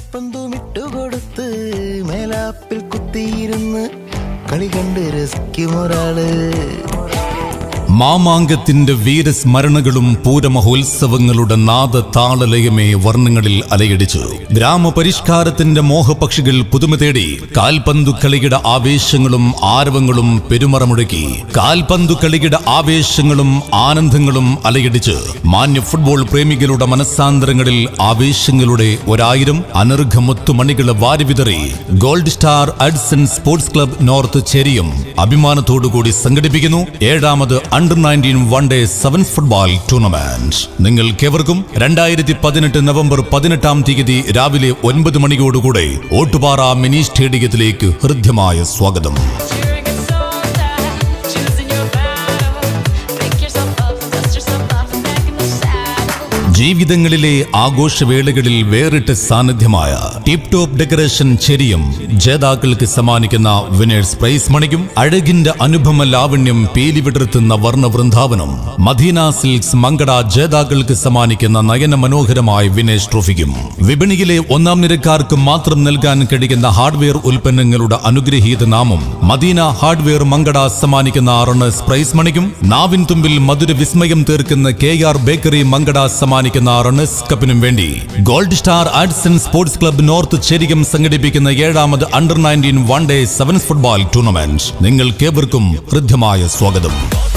കാൽപന്തും ഇട്ടുകൊടുത്ത് മേലാപ്പിൽ കുത്തിയിരുന്ന് കളി കണ്ട് രസിക്കുമൊരാള് മാമാങ്കത്തിന്റെ വീരസ്മരണകളും പൂരമഹോത്സവങ്ങളുടെ നാദ താളലയമേ വർണ്ണങ്ങളിൽ അലയടിച്ചു ഗ്രാമപരിഷ്കാരത്തിന്റെ മോഹപക്ഷികൾ പുതുമ തേടി കാൽപന്തു കളിയുടെ ആവേശങ്ങളും ആരവങ്ങളും പെരുമറമുഴക്കി കാൽപന്തു കളിയുടെ ആവേശങ്ങളും ആനന്ദങ്ങളും അലയടിച്ച് മാന്യ ഫുട്ബോൾ പ്രേമികളുടെ മനസ്സാന്തരങ്ങളിൽ ആവേശങ്ങളുടെ ഒരായിരം അനർഘമൊത്തുമണികളെ വാരിവിതറി ഗോൾഡ് സ്റ്റാർ അഡ്സൺ സ്പോർട്സ് ക്ലബ് നോർത്ത് ചേരിയും അഭിമാനത്തോടുകൂടി സംഘടിപ്പിക്കുന്നു ഏഴാമത് under nineteen one day seven football tournament നിങ്ങൾക്കേവർക്കും രണ്ടായിരത്തി പതിനെട്ട് നവംബർ പതിനെട്ടാം തീയതി രാവിലെ ഒൻപത് മണിയോടുകൂടെ ഓട്ടുപാറ മിനി സ്റ്റേഡിയത്തിലേക്ക് ഹൃദ്യമായ സ്വാഗതം Cheering us on that, choosing your battle. Pick yourself up, dust yourself off, and back in the saddle. ജീവിതങ്ങളിലെ ആഘോഷവേളകളിൽ വേറിട്ട സാന്നിധ്യമായ ടിപ് ടോപ്പ് ഡെക്കറേഷൻ ചെരിയും ജേതാക്കൾക്ക് സമ്മാനിക്കുന്ന വിനേഴ്സ് പ്രൈസ് മണിക്കും അഴകിന്റെ അനുപമ ലാവണ്യം പേലിവിടർത്തുന്ന വർണ്ണവൃന്ദാവനം മദീന സിൽക്സ് മങ്കട ജേതാക്കൾക്ക് സമ്മാനിക്കുന്ന നയന മനോഹരമായ വിനേഷ് ട്രോഫിക്കും വിപണിയിലെ ഒന്നാം നിരക്കാർക്ക് മാത്രം നൽകാൻ കഴിയുന്ന ഹാർഡ്വെയർ ഉൽപ്പന്നങ്ങളുടെ അനുഗ്രഹീത നാമം മദീന ഹാർഡ്വെയർ മങ്കട സമ്മാനിക്കുന്ന റണ്ണേഴ്സ് പ്രൈസ് മണിക്കും നാവിൻ തുമ്പിൽ മധുര വിസ്മയം തീർക്കുന്ന കെ ആർ ബേക്കറി മങ്കട സമ്മാനിക്കുന്ന റണ്ണേഴ്സ് കപ്പിനും വേണ്ടി gold star arts and sports club north ചെരികം സംഘടിപ്പിക്കുന്ന ഏഴാമത് under nineteen one day sevens football tournament നിങ്ങൾക്കേവർക്കും ഹൃദ്യമായ സ്വാഗതം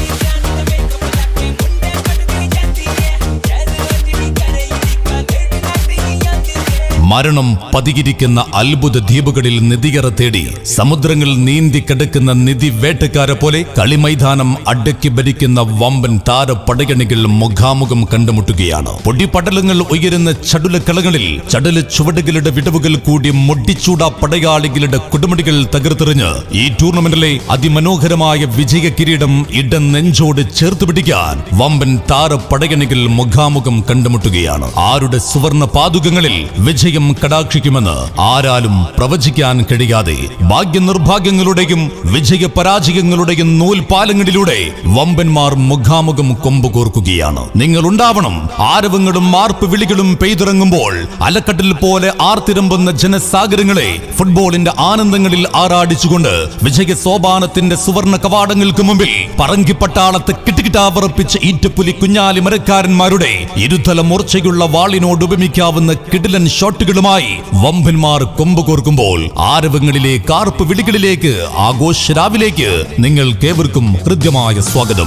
മരണം പതിയിരിക്കുന്ന അത്ഭുത ദ്വീപുകളിൽ നിധിയറ തേടി സമുദ്രങ്ങൾ നീന്തി കിടക്കുന്ന നിധി വേട്ടക്കാരെ പോലെ കളിമൈതാനം അടക്കി ഭരിക്കുന്ന വമ്പൻ താര പടയണികൾ മുഖാമുഖം കണ്ടുമുട്ടുകയാണ് പൊടിപടലങ്ങൾ ഉയരുന്ന ചടുലക്കളങ്ങളിൽ ചടുല ചുവടുകളുടെ വിടവുകൾ കൂടി മുട്ടിച്ചൂട പടയാളികളുടെ കുടുമടികൾ തകർത്തെറിഞ്ഞ് ഈ ടൂർണമെന്റിലെ അതിമനോഹരമായ വിജയ കിരീടം ഇടം നെഞ്ചോട് ചേർത്ത് പിടിക്കാൻ വമ്പൻ താര പടയണികൾ മുഖാമുഖം കണ്ടുമുട്ടുകയാണ് ആരുടെ സുവർണ പാതുകങ്ങളിൽ വിജയം കടാക്ഷിക്കുമെന്ന് ആരാലും പ്രവചിക്കാൻ കഴിയാതെ ഭാഗ്യനിർഭാഗ്യങ്ങളുടെയും വിജയ പരാജയങ്ങളുടെയും നൂൽപാലങ്ങളിലൂടെ വമ്പന്മാർ മുഖാമുഖം കൊമ്പുകോർക്കുകയാണ് നിങ്ങൾ ഉണ്ടാവണം ആരവങ്ങളും മാർപ്പ് വിളികളും പെയ്തിറങ്ങുമ്പോൾ അലക്കട്ടിൽ പോലെ ആർത്തിരമ്പുന്ന ജനസാഗരങ്ങളെ ഫുട്ബോളിന്റെ ആനന്ദങ്ങളിൽ ആറാടിച്ചുകൊണ്ട് വിജയ സോപാനത്തിന്റെ സുവർണ കവാടങ്ങൾക്ക് മുമ്പിൽ പറങ്കിപ്പട്ടാളത്ത് കിട്ടുകിട്ടാവറപ്പിച്ച ഈറ്റപ്പുലി കുഞ്ഞാലി മരക്കാരന്മാരുടെ ഇരുതല മൂർച്ചയുള്ള വാളിനോട് ഉപമിക്കാവുന്ന കിടിലൻ ഷോട്ടുകളുമായി വമ്പന്മാർ കൊമ്പുകോർക്കുമ്പോൾ ആരവങ്ങളിലെ കാർപ്പ് വിളികളിലേക്ക് ആഘോഷരാവിലേക്ക് നിങ്ങൾക്കേവർക്കും ഹൃദ്യമായ സ്വാഗതം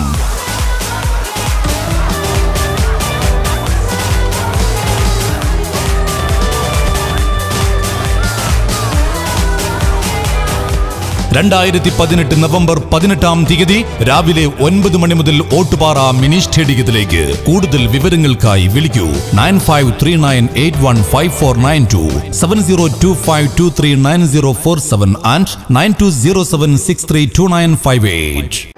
രണ്ടായിരത്തി പതിനെട്ട് നവംബർ പതിനെട്ടാം തീയതി രാവിലെ ഒൻപത് മണി മുതൽ ഓട്ടുപാറ മിനി സ്റ്റേഡിയത്തിലേക്ക് കൂടുതൽ വിവരങ്ങൾക്കായി വിളിക്കൂ nine five three nine eight one five four nine two seven zero two five two three nine zero four seven and nine two zero seven six three two nine five eight